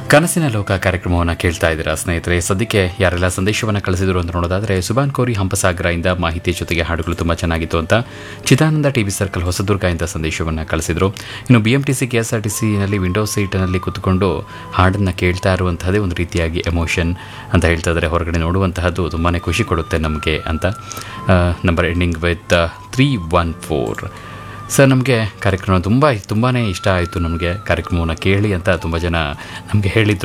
ಕನಸಿನ ಲೋಕ ಕಾರ್ಯಕ್ರಮವನ್ನು ಕೇಳ್ತಾ ಇದ್ದೀರಾ ಸ್ನೇಹಿತರೆ ಸದ್ಯಕ್ಕೆ ಯಾರೆಲ್ಲ ಸಂದೇಶವನ್ನು ಕಳಿಸಿದ್ರು ಅಂತ ನೋಡೋದಾದ್ರೆ ಸುಬಾನ್ ಕೋರಿ ಹಂಪಸಾಗರದಿಂದ ಮಾಹಿತಿ ಜೊತೆಗೆ ಹಾಡುಗಳು ತುಂಬ ಚೆನ್ನಾಗಿತ್ತು ಅಂತ ಚಿದಾನಂದ ಟಿವಿ ಸರ್ಕಲ್ ಹೊಸದುರ್ಗ ಇಂದ ಸಂದೇಶವನ್ನು ಕಳಿಸಿದ್ರು ಇನ್ನು B M T C K S R T ಸಿನಲ್ಲಿ ವಿಂಡೋ ಸೀಟ್ನಲ್ಲಿ ಕೂತ್ಕೊಂಡು ಹಾಡನ್ನು ಕೇಳ್ತಾ ಇರುವಂತಹದೇ ಒಂದು ರೀತಿಯಾಗಿ ಎಮೋಷನ್ ಅಂತ ಹೇಳ್ತಾ ಇದ್ದಾರೆ ಹೊರಗಡೆ ನೋಡುವಂತಹದ್ದು ತುಂಬಾ ಖುಷಿ ಕೊಡುತ್ತೆ ನಮಗೆ ಅಂತ number ending with three one four sir ನಮಗೆ ಕಾರ್ಯಕ್ರಮ ತುಂಬ ತುಂಬಾ ಇಷ್ಟ ಆಯಿತು ನಮಗೆ ಕಾರ್ಯಕ್ರಮವನ್ನು ಕೇಳಿ ಅಂತ ತುಂಬ ಜನ ನಮಗೆ ಹೇಳಿದರು